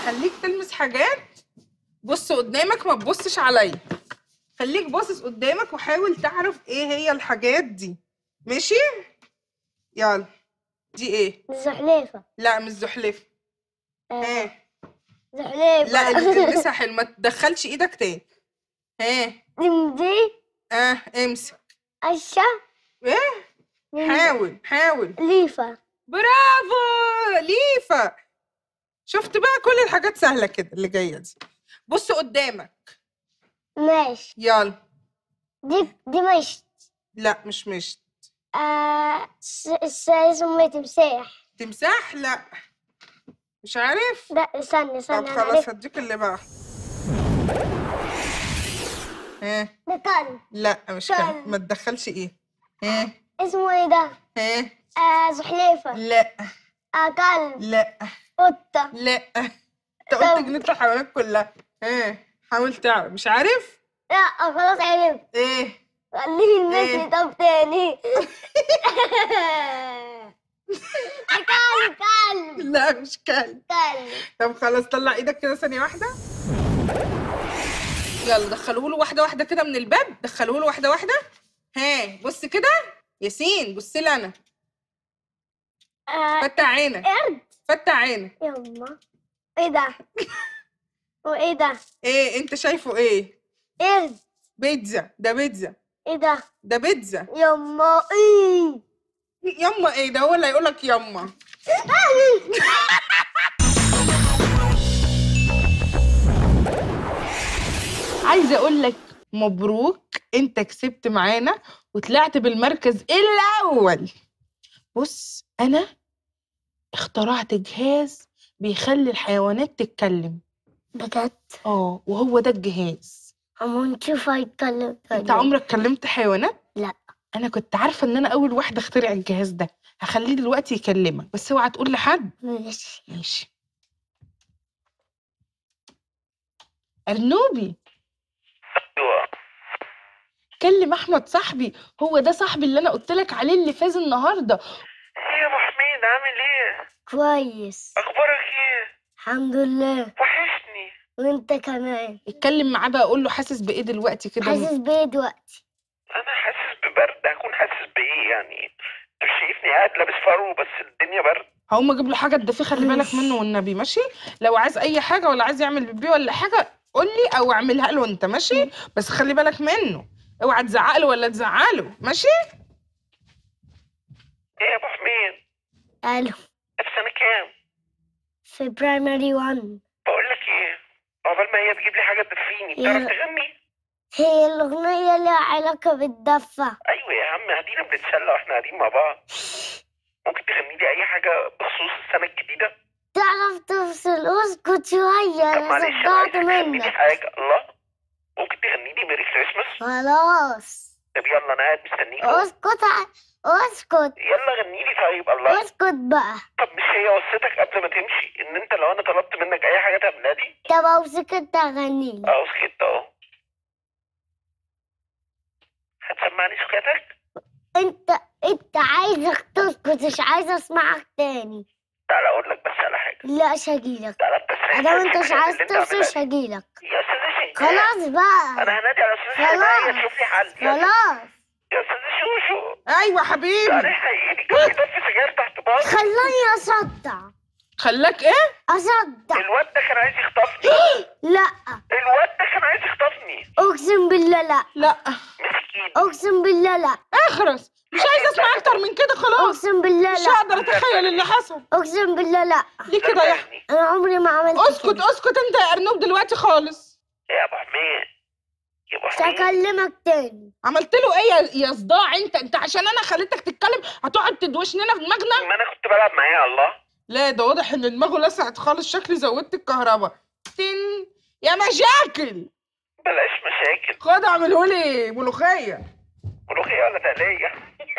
خليك تلمس حاجات بص قدامك ما تبصش عليا خليك باصص قدامك وحاول تعرف ايه هي الحاجات دي ماشي يلا دي ايه زحليفة لا مش زحلفه آه، ها زحليفة لا اللي تلمسها حلو ما تدخلش ايدك تاني ها دي اه امسك أشا ايه حاول حاول ليفة برافو ليفا شفت بقى كل الحاجات سهله كده اللي جايه دي بص قدامك ماشي يلا دي دي مش لا مش مشت آه س- س- اسمه إيه؟ تمساح تمساح لا مش عارف لا استنى طب استنى أنا خلاص عرفت. هديك اللي بعد ها ده كلب لا مش طيب. كده ما تدخلش ايه ها اسمه ايه ده؟ ها آه زحليفة لا آه كلب لا قطة لا انت قلت طب. جنينة الحيوانات كلها ها حاول تعرف مش عارف لا خلاص عرفت ايه خليه إيه؟ المثل طب تاني ده كلب كلب لا مش كلب كلب طب خلاص طلع ايدك كده ثانية واحدة يلا دخلوه له واحدة واحدة كده من الباب دخلوه له واحدة واحدة ها بص كده ياسين بص لي انا آه فتح عينك قرد فتح عينك يما ايه ده؟ وايه ده؟ ايه انت شايفه ايه قرد بيتزا ده بيتزا ايه ده؟ ده بيتزا يما ايه يما ايه ده هو اللي هيقول لك يما عايزه اقول لك مبروك انت كسبت معانا وطلعت بالمركز الاول بص انا اخترعت جهاز بيخلي الحيوانات تتكلم بجد؟ اه وهو ده الجهاز اما نشوف هيتكلم انت عمرك كلمت حيوانات لا. انا كنت عارفه ان انا اول واحده اخترع الجهاز ده هخليه دلوقتي يكلمك بس اوعى تقول لحد ماشي ماشي ارنوبي ايوه كلم احمد صاحبي هو ده صاحبي اللي انا قلت لك عليه اللي فاز النهارده ايه يا ابو حميد عامل ايه كويس اخبارك ايه الحمد لله وحشني وانت كمان اتكلم معاه بقى قول له حاسس بايه دلوقتي كده حاسس بايه دلوقتي؟ انا حاسس ببرد هكون حاسس بايه يعني انت شايفني قاعد لابس فرو بس الدنيا برد هقوم اجيب له حاجه تدفيه خلي بالك منه والنبي ماشي لو عايز اي حاجه ولا عايز يعمل بيبي ولا حاجه قول لي او اعملها له انت ماشي بس خلي بالك منه اوعى تزعق له ولا تزعله ماشي ايه يا ابو حميد الو في سنه كام في برايمري 1 بقول لك ايه عقبال ما هي تجيب لي حاجه تدفيني يا- بتعرف تغني هي الأغنية لها علاقة بالدفة ايوه يا عم قاعدين بنتسلى واحنا قاعدين مع بعض ممكن تغني لي اي حاجه بخصوص السنه الجديده تعرف تفصل اسكت شوية طب أنا معلش انا صدعت عايزك تغني لي منك حاجه الله ممكن تغني لي ميري كريسماس خلاص طب يلا انا قاعد مستنيك أهو. اسكت ع- اسكت يلا غني لي طيب الله اسكت بقى طب مش هي وصيتك قبل ما تمشي ان انت لو انا طلبت منك اي حاجه تعملها لي طب لو سكت أغني اه سكت اهو هتسمعني سكتك انت انت عايزك تسكت مش عايزة اسمعك تاني تعالى اقول لك بس على حاجه لا مش هجيلك تعالى التسريح ادام انت مش الحاجات عايز اللي انت تفصل عاملها مش هجيلك دي. يا استاذ شنكاح خلاص بقى انا هنادي على استاذ خلاص. حماية تشوف لي حل يا خلاص يا استاذ شوشو ايوه حبيبي تعالى حقيقي كان بيطفي سجاير تحت باص خلاني اصدع خلاك ايه اصدع الواد ده كان عايز يخطفني لا الواد ده كان عايز يخطفني اقسم بالله لا لا مسكين اقسم بالله لا اخرس مش عايزه اسمع اكتر من كده خلاص اقسم بالله مش لا هقدر اتخيل اللي حصل اقسم بالله لا ليه كده يا صدقني. انا عمري ما عملت اسكت كده. اسكت انت يا ارنوب دلوقتي خالص يا ابو حميد يا ابو مش حميد هكلمك تاني عملت له ايه يا- يا صداع انت انت عشان انا خليتك تتكلم هتقعد تدوش لنا في دماغنا ما انا كنت بلعب معاه الله لا ده واضح ان دماغه لسعت خالص شكلي زودت الكهرباء تن يا مشاكل بلاش مشاكل خد اعمله لي ملوخيه ملوخية ولا تقلية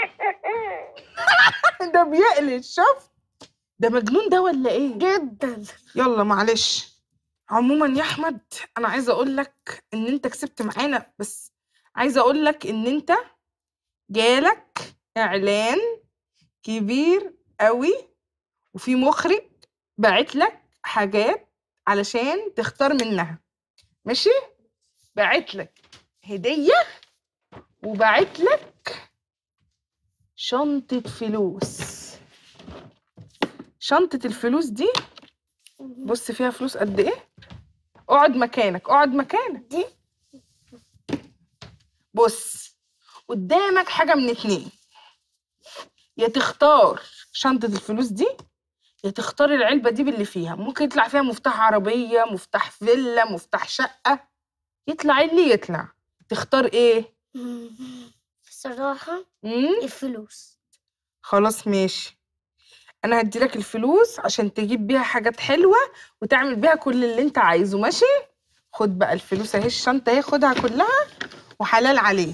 ده بيقلش شفت ده مجنون ده ولا ايه جدا يلا معلش عموما يا احمد انا عايزه اقول لك ان انت كسبت معانا بس عايزه اقول لك ان انت جالك اعلان كبير قوي وفي مخرج باعت لك حاجات علشان تختار منها ماشي بعت لك هديه وبعت لك شنطه فلوس شنطه الفلوس دي بص فيها فلوس قد ايه اقعد مكانك اقعد مكانك دي بص قدامك حاجة من اتنين يا تختار شنطة الفلوس دي يا تختار العلبة دي باللي فيها ممكن يطلع فيها مفتاح عربية مفتاح فيلا مفتاح شقة يطلع اللي يطلع تختار ايه بصراحة مم؟ الفلوس خلاص ماشي انا هديلك الفلوس عشان تجيب بيها حاجات حلوة وتعمل بيها كل اللي انت عايزه ماشي خد بقى الفلوس اهي الشنطة اهي خدها كلها وحلال عليه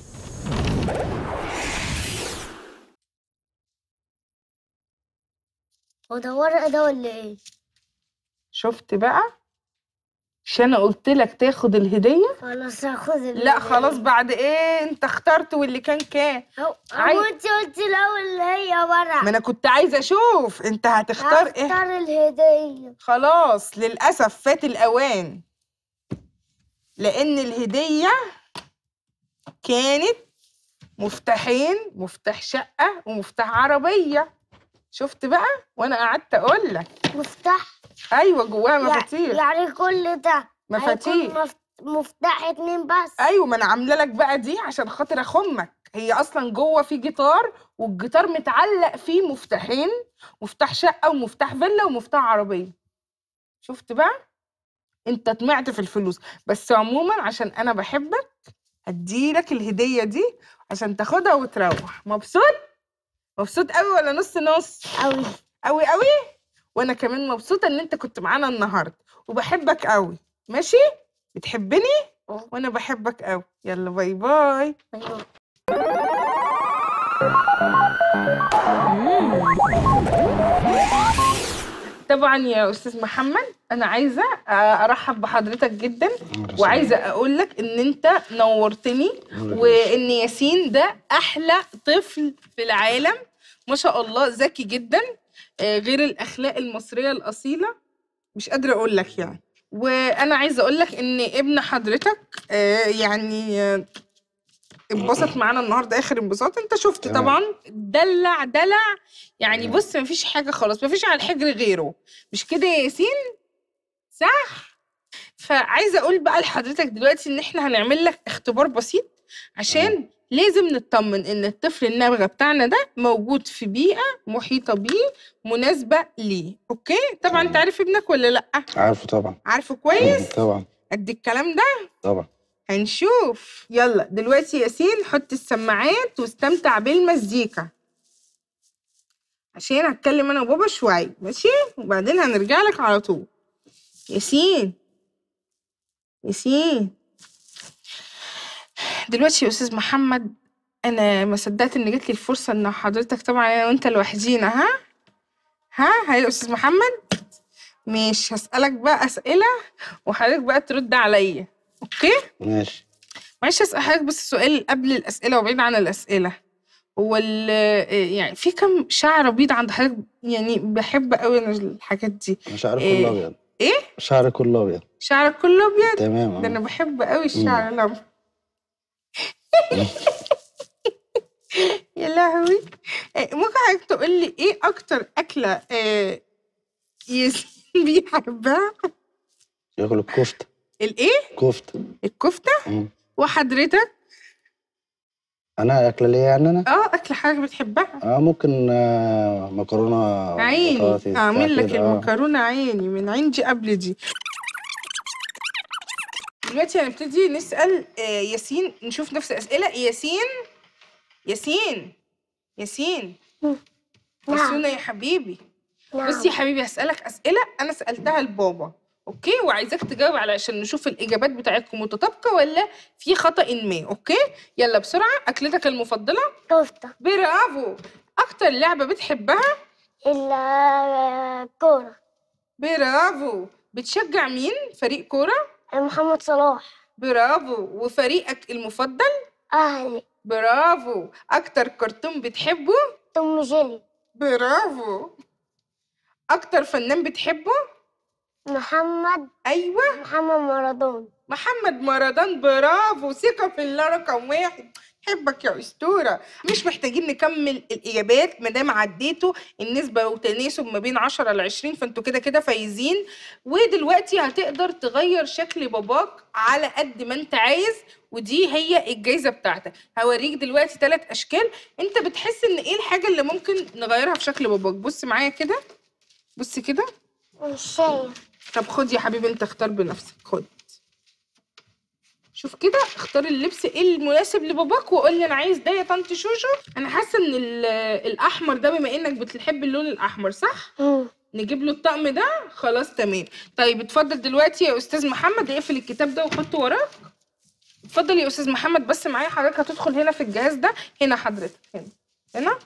هو ده ورق ده ولا ايه؟ شفت بقى مش انا قلت لك تاخد الهديه خلاص هاخد ال- لا خلاص بعد ايه انت اخترت واللي كان كان هو عايز- هو انت قلت الاول اللي هي ورق ما انا كنت عايزه اشوف انت هتختار ايه هختار الهدية خلاص للاسف فات الاوان لان الهديه كانت مفتاحين مفتاح شقه ومفتاح عربيه شفت بقى وانا قعدت اقول لك مفتاح ايوه جواها يع- مفاتيح يعني كل ده مفاتيح هيكون مف- مفتاح اتنين بس ايوه ما انا عامله لك بقى دي عشان خاطر اخمك هي اصلا جوه في جيتار والجيتار متعلق فيه مفتاحين مفتاح شقه ومفتاح فيلا ومفتاح عربيه شفت بقى انت طمعت في الفلوس بس عموما عشان انا بحبك هديلك الهديه دي عشان تاخدها وتروح مبسوط مبسوط قوي ولا نص نص أوي قوي قوي وانا كمان مبسوطه ان انت كنت معانا النهارده وبحبك قوي ماشي بتحبني أه. وانا بحبك قوي يلا باي باي أيوة. طبعا يا استاذ محمد انا عايزه ارحب بحضرتك جدا وعايزه اقول لك ان انت نورتني وان ياسين ده احلى طفل في العالم ما شاء الله ذكي جدا آه، غير الاخلاق المصريه الاصيله مش قادره اقول لك يعني وانا عايزه اقول لك ان ابن حضرتك آه، يعني آه، اتبسط معانا النهارده اخر انبساط انت شفت تمام. طبعا دلع دلع يعني تمام. بص مفيش حاجه خلاص مفيش على الحجر غيره مش كده يا ياسين صح فعايزه اقول بقى لحضرتك دلوقتي ان احنا هنعمل لك اختبار بسيط عشان لازم نطمن ان الطفل النابغه بتاعنا ده موجود في بيئه محيطه بيه مناسبه ليه اوكي طبعا انت تمام. عارف ابنك ولا لا عارفه طبعا عارفه كويس طبعا قد الكلام ده طبعا هنشوف يلا دلوقتي ياسين حط السماعات واستمتع بالمزيكا عشان هتكلم انا وبابا شويه ماشي وبعدين هنرجع لك على طول ياسين ياسين دلوقتي يا استاذ محمد انا ما صدقت ان جات لي الفرصه ان حضرتك طبعا انا وانت لوحدينا ها ها ها يا استاذ محمد مش هسالك بقى اسئله وحضرتك بقى ترد عليا اوكي ماشي معلش اسال حضرتك بس سؤال قبل الاسئله وبعيد عن الاسئله هو ال يعني في كم شعر بيض عند حضرتك يعني بحب قوي انا الحاجات دي شعري إيه؟ كله ابيض إيه؟ شعري كله ابيض شعرك كله ابيض تمام ده انا آه. بحب قوي الشعر الابيض يا لهوي إيه، ممكن حضرتك تقول لي ايه اكتر اكله آه، ياسين بيحبها ياكل الكفته الايه كفته الكفته مم. وحضرتك انا اكله ليه يعني انا اه اكل حاجه بتحبها اه ممكن آه مكرونه عيني بطاطس بتاع اعمل لك كده، آه. المكرونه عيني من عين دي قبل دي دلوقتي هنبتدي نسال آه، ياسين نشوف نفس الاسئله ياسين ياسين ياسين نعم. ياسونا يا حبيبي بصي يا حبيبي هسالك اسئله انا سالتها لبابا اوكي وعايزاك تجاوب على عشان نشوف الاجابات بتاعتكم متطابقه ولا في خطا ما اوكي يلا بسرعه اكلتك المفضله كفتة برافو اكتر لعبه بتحبها الكورة برافو بتشجع مين فريق كوره محمد صلاح برافو وفريقك المفضل أهلي برافو اكتر كرتون بتحبه توم جيلي برافو اكتر فنان بتحبه محمد ايوه محمد مارادون محمد مرادان برافو ثقة في الله رقم واحد حبك يا أسطورة مش محتاجين نكمل الإجابات مادام عديتوا النسبة وتناسب ما بين 10 ل 20 فانتوا كده كده فايزين ودلوقتي هتقدر تغير شكل باباك على قد ما انت عايز ودي هي الجايزة بتاعتك هوريك دلوقتي ثلاث أشكال انت بتحس ان ايه الحاجة اللي ممكن نغيرها في شكل باباك بص معايا كده بص كده مش شايف طب خد يا حبيبي انت اختار بنفسك خد شوف كده اختار اللبس ايه المناسب لباباك وقول لي انا عايز ده يا طنط شوشو انا حاسه ان ال- الاحمر ده بما انك بتحب اللون الاحمر صح مم. نجيب له الطقم ده خلاص تمام طيب اتفضل دلوقتي يا استاذ محمد اقفل الكتاب ده وحطه وراك اتفضل يا استاذ محمد بس معايا حضرتك هتدخل هنا في الجهاز ده هنا حضرتك هنا هنا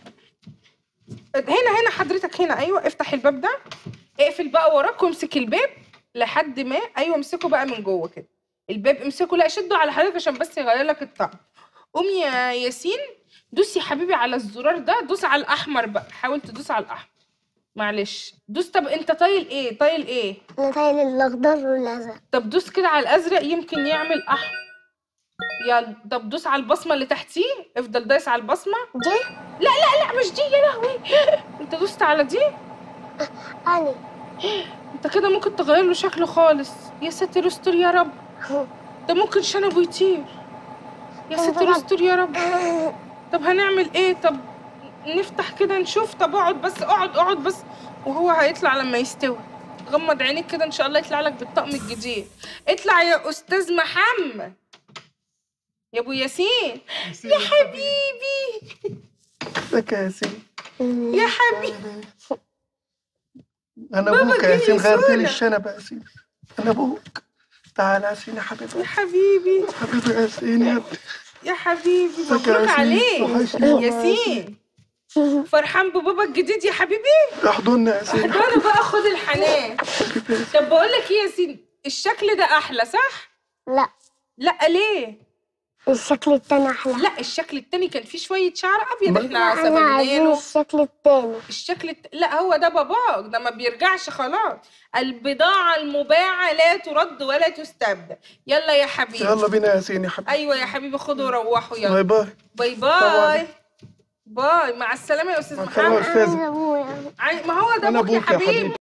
هنا هنا حضرتك هنا ايوه افتح الباب ده اقفل بقى وراك وامسك الباب لحد ما ايوه امسكه بقى من جوه كده الباب امسكه لا شده على حضرتك عشان بس يغير لك الطقم قوم يا ياسين دوس يا حبيبي على الزرار ده دوس على الاحمر بقى حاول تدوس على الاحمر معلش دوس طب انت طايل ايه طايل ايه انا طايل الاخضر والازرق طب دوس كده على الازرق يمكن يعمل احمر يلا طب دوس على البصمه اللي تحتيه افضل دايس على البصمه دي لا لا لا مش دي يا لهوي انت دوست على دي اني انت كده ممكن تغير له شكله خالص يا ساتر استر يا رب ده ممكن شنبه يطير يا ساتر استر يا رب طب هنعمل ايه طب نفتح كده نشوف طب اقعد بس اقعد اقعد بس وهو هيطلع لما يستوي غمض عينيك كده ان شاء الله يطلع لك بالطقم الجديد اطلع يا استاذ محمد يا ابو ياسين يا حبيبي ازيك يا ياسين يا حبيبي انا بابا ابوك يا جاي ياسين غيرت لي يزورك. الشنب يا ياسين انا ابوك تعال يا ياسين يا حبيبي يا حبيبي حبيبي يا ياسين يا ابني يا حبيبي ازيك يا مبروك ياسين؟ عليك وحشني والله يا ياسين فرحان ببابا الجديد يا حبيبي احضني يا ياسين احضنه بقى خد الحنان حبيبي يا ياسين. طب بقول لك ايه يا ياسين الشكل ده احلى صح لا لا ليه الشكل التاني احلى لا الشكل التاني كان فيه شويه شعر ابيض ما- احنا احنا عايزين سبناه الشكل التاني الشكل الت... لا هو ده باباك ده ما بيرجعش خلاص البضاعه المباعه لا ترد ولا تستبدل يلا يا حبيبي يلا بينا يا ياسين يا حبيبي ايوه يا حبيبي خدوا وروحوا يلا باي باي باي طبعاً. باي باي مع السلامه يا استاذ مع السلامة يا محمد أستاذ. أنا أبويا عاي- ما هو ده انا ابوك يا ابوك يا حبيبي حبيبي